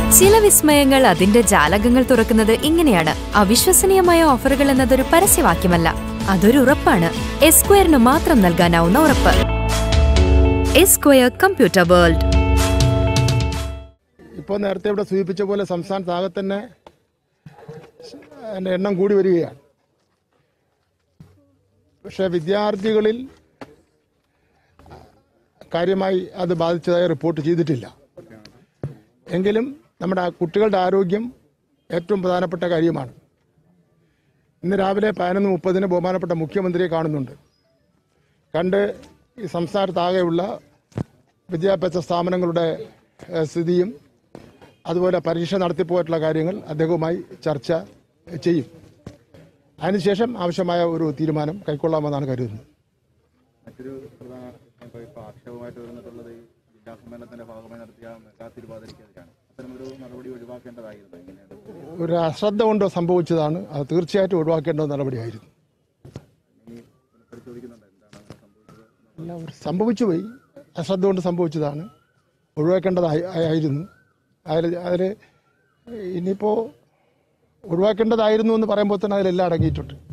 ചില വിസ്മയങ്ങൾ അതിന്റെ ജാലകങ്ങൾ തുറക്കുന്നത് ഇങ്ങനെയാണ് അവിശ്വസനീയമായ ഓഫറുകൾ എന്നതൊരു പരസ്യവാക്യമല്ല അതൊരു ഉറപ്പാണ് എസ്ക്വയറിന് മാത്രം നൽകാനാവുന്ന ഉറപ്പ് എസ്ക്വയർ കമ്പ്യൂട്ടർ വേൾഡ് ഇപ്പോൾ നേരത്തെ ഇവിടെ സൂചിപ്പിച്ച പോലെ സംസ്ഥാനത്താകെ തന്നെ അതിൻ്റെ എണ്ണം കൂടി വരികയാണ് പക്ഷേ വിദ്യാർത്ഥികളിൽ കാര്യമായി അത് ബാധിച്ചതായി റിപ്പോർട്ട് ചെയ്തിട്ടില്ല എങ്കിലും നമ്മുടെ ആ കുട്ടികളുടെ ആരോഗ്യം ഏറ്റവും പ്രധാനപ്പെട്ട കാര്യമാണ് ഇന്ന് രാവിലെ പതിനൊന്ന് മുപ്പതിന് ബഹുമാനപ്പെട്ട മുഖ്യമന്ത്രിയെ കാണുന്നുണ്ട് കണ്ട് ഈ സംസ്ഥാനത്താകെയുള്ള വിദ്യാഭ്യാസ സ്ഥാപനങ്ങളുടെ ഏഹ്, സ്ഥിതിയും അതുപോലെ പരീക്ഷ നടത്തിപ്പോയിട്ടുള്ള കാര്യങ്ങൾ അദ്ദേഹവുമായി ചർച്ച ചെയ്യും അതിനുശേഷം ആവശ്യമായ ഒരു തീരുമാനം കൈക്കൊള്ളാമെന്നാണ് കരുതുന്നത് മറ്റൊരു പ്രധാന ഇപ്പോൾ ഇപ്പോൾ ആക്ഷേപമായിട്ട് വരുന്നിട്ടുള്ളത് ഈ ജില്ലാ സമ്മേളനത്തിന്റെ ഭാഗമായി നടത്തിയ മെഗാ തിരുവാതിരയ്ക്കെതിരാണ് അത്തരമൊരു നടപടി ഒഴിവാക്കേണ്ടതായിരുന്നു എങ്ങനെയാണ് ഒരു അശ്രദ്ധ കൊണ്ട് സംഭവിച്ചതാണ് അത് തീർച്ചയായിട്ടും ഒഴിവാക്കേണ്ട നടപടിയായിരുന്നു ഇനി പരിശോധിക്കുന്നുണ്ട് എന്താണ് അങ്ങനെ സംഭവിച്ചത് അല്ല ഒരു സംഭവിച്ചു പോയി അശ്രദ്ധ കൊണ്ട് സംഭവിച്ചതാണ് ഒഴിവാക്കേണ്ടതായി ആയിരുന്നു അതിൽ അതിൽ ഇനിയിപ്പോൾ ഒഴിവാക്കേണ്ടതായിരുന്നു എന്ന് പറയുമ്പോൾ തന്നെ അതിലെല്ലാം അടങ്ങിയിട്ടുണ്ട്